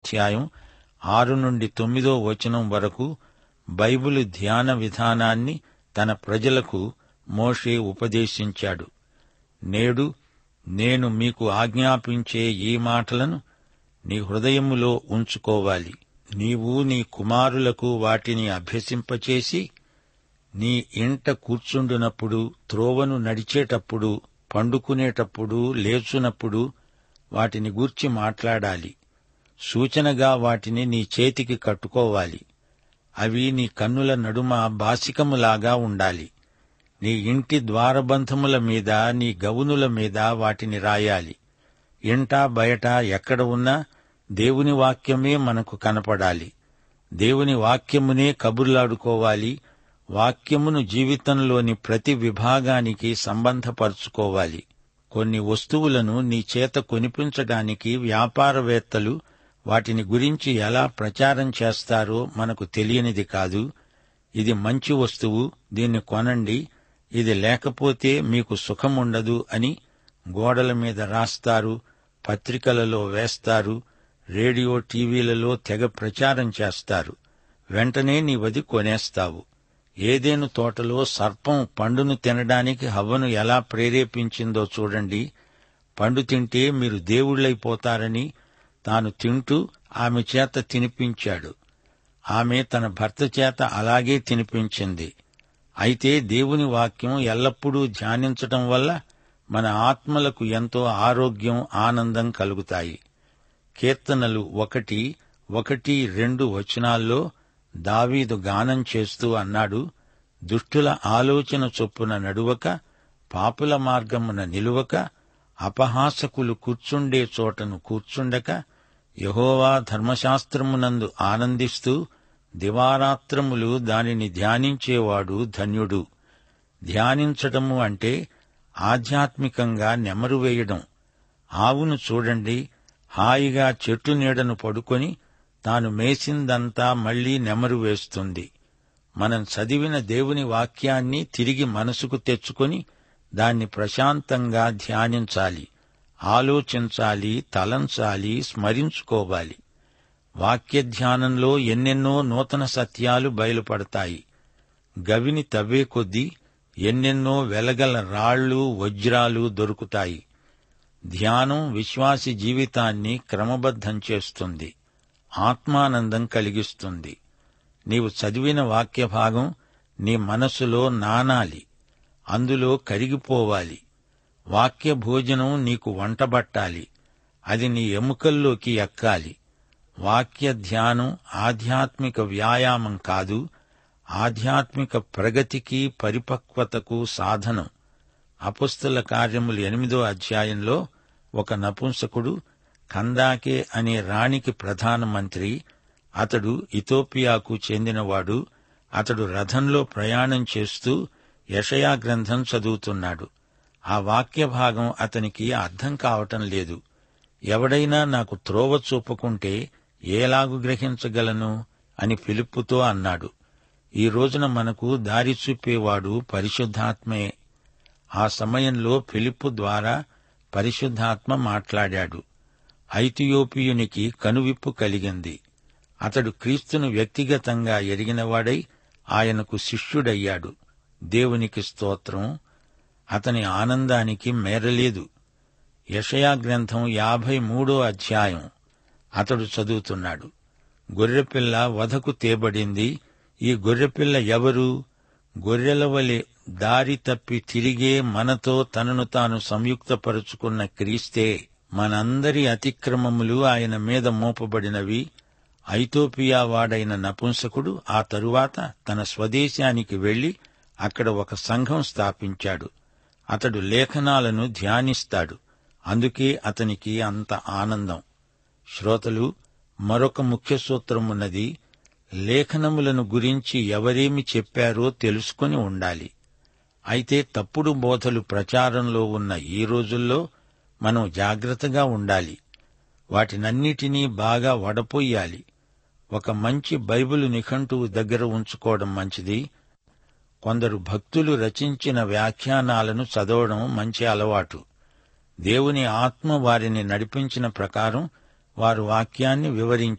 అధ్యాయం ఆరు నుండి తొమ్మిదో వచనం వరకు బైబిలు ధ్యాన విధానాన్ని తన ప్రజలకు మోషే ఉపదేశించాడు నేడు నేను మీకు ఆజ్ఞాపించే ఈ మాటలను నీ హృదయములో ఉంచుకోవాలి నీవు నీ కుమారులకు వాటిని అభ్యసింపచేసి నీ ఇంట కూర్చుండునప్పుడు త్రోవను నడిచేటప్పుడు పండుకునేటప్పుడు లేచునప్పుడు వాటిని గూర్చి మాట్లాడాలి సూచనగా వాటిని నీ చేతికి కట్టుకోవాలి అవి నీ కన్నుల నడుమ బాసికములాగా ఉండాలి నీ ఇంటి ద్వారబంధముల మీద నీ గవునుల మీద వాటిని రాయాలి ఇంట బయట ఎక్కడ ఉన్నా దేవుని వాక్యమే మనకు కనపడాలి దేవుని వాక్యమునే కబుర్లాడుకోవాలి వాక్యమును జీవితంలోని ప్రతి విభాగానికి సంబంధపరుచుకోవాలి కొన్ని వస్తువులను నీ చేత కొనిపించడానికి వ్యాపారవేత్తలు వాటిని గురించి ఎలా ప్రచారం చేస్తారో మనకు తెలియనిది కాదు ఇది మంచి వస్తువు దీన్ని కొనండి ఇది లేకపోతే మీకు సుఖముండదు అని గోడల మీద రాస్తారు పత్రికలలో వేస్తారు రేడియో టీవీలలో తెగ ప్రచారం చేస్తారు వెంటనే నీవది కొనేస్తావు ఏదేను తోటలో సర్పం పండును తినడానికి హవ్వను ఎలా ప్రేరేపించిందో చూడండి పండు తింటే మీరు దేవుళ్ళైపోతారని తాను తింటూ ఆమె చేత తినిపించాడు ఆమె తన భర్త చేత అలాగే తినిపించింది అయితే దేవుని వాక్యం ఎల్లప్పుడూ ధ్యానించటం వల్ల మన ఆత్మలకు ఎంతో ఆరోగ్యం ఆనందం కలుగుతాయి కీర్తనలు ఒకటి ఒకటి రెండు వచనాల్లో దావీదు గానం చేస్తూ అన్నాడు దుష్టుల ఆలోచన చొప్పున నడువక పాపుల మార్గమున నిలువక అపహాసకులు కూర్చుండే చోటను కూర్చుండక యహోవా ధర్మశాస్త్రమునందు ఆనందిస్తూ దివారాత్రములు దానిని ధ్యానించేవాడు ధన్యుడు ధ్యానించటము అంటే ఆధ్యాత్మికంగా నెమరు వేయడం ఆవును చూడండి హాయిగా చెట్టు నీడను పడుకొని తాను మేసిందంతా మళ్లీ నెమరు వేస్తుంది మనం చదివిన దేవుని వాక్యాన్ని తిరిగి మనసుకు తెచ్చుకొని దాన్ని ప్రశాంతంగా ధ్యానించాలి ఆలోచించాలి తలంచాలి స్మరించుకోవాలి వాక్య ధ్యానంలో ఎన్నెన్నో నూతన సత్యాలు బయలుపడతాయి గవిని తవ్వే కొద్దీ ఎన్నెన్నో వెలగల రాళ్ళు వజ్రాలు దొరుకుతాయి ధ్యానం విశ్వాసి జీవితాన్ని క్రమబద్ధం చేస్తుంది ఆత్మానందం కలిగిస్తుంది నీవు చదివిన వాక్య భాగం నీ మనసులో నానాలి అందులో కరిగిపోవాలి వాక్య భోజనం నీకు వంటబట్టాలి అది నీ ఎముకల్లోకి ఎక్కాలి వాక్య ధ్యానం ఆధ్యాత్మిక వ్యాయామం కాదు ఆధ్యాత్మిక ప్రగతికి పరిపక్వతకు సాధనం అపుస్తల కార్యములు ఎనిమిదో అధ్యాయంలో ఒక నపుంసకుడు కందాకే అనే రాణికి ప్రధానమంత్రి అతడు ఇథోపియాకు చెందినవాడు అతడు రథంలో ప్రయాణం చేస్తూ యషయా గ్రంథం చదువుతున్నాడు ఆ వాక్య భాగం అతనికి అర్థం కావటం లేదు ఎవడైనా నాకు త్రోవ చూపకుంటే ఏలాగు గ్రహించగలను అని పిలుపుతో అన్నాడు ఈ రోజున మనకు దారి చూపేవాడు పరిశుద్ధాత్మే ఆ సమయంలో పిలుపు ద్వారా పరిశుద్ధాత్మ మాట్లాడాడు ఐతియోపియునికి కనువిప్పు కలిగింది అతడు క్రీస్తును వ్యక్తిగతంగా ఎరిగినవాడై ఆయనకు శిష్యుడయ్యాడు దేవునికి స్తోత్రం అతని ఆనందానికి మేరలేదు యషయా గ్రంథం యాభై మూడో అధ్యాయం అతడు చదువుతున్నాడు గొర్రెపిల్ల వధకు తేబడింది ఈ గొర్రెపిల్ల ఎవరు గొర్రెల వలె దారి తప్పి తిరిగే మనతో తనను తాను సంయుక్తపరుచుకున్న క్రీస్తే మనందరి అతిక్రమములు ఆయన మీద మోపబడినవి ఐతోపియా వాడైన నపుంసకుడు ఆ తరువాత తన స్వదేశానికి వెళ్లి అక్కడ ఒక సంఘం స్థాపించాడు అతడు లేఖనాలను ధ్యానిస్తాడు అందుకే అతనికి అంత ఆనందం శ్రోతలు మరొక ముఖ్య సూత్రమున్నది లేఖనములను గురించి ఎవరేమి చెప్పారో తెలుసుకుని ఉండాలి అయితే తప్పుడు బోధలు ప్రచారంలో ఉన్న ఈ రోజుల్లో మనం జాగ్రత్తగా ఉండాలి వాటినన్నిటినీ బాగా వడపోయాలి ఒక మంచి బైబిలు నిఘంటువు దగ్గర ఉంచుకోవడం మంచిది కొందరు భక్తులు రచించిన వ్యాఖ్యానాలను చదవడం మంచి అలవాటు దేవుని ఆత్మ వారిని నడిపించిన ప్రకారం వారు వాక్యాన్ని వివరించారు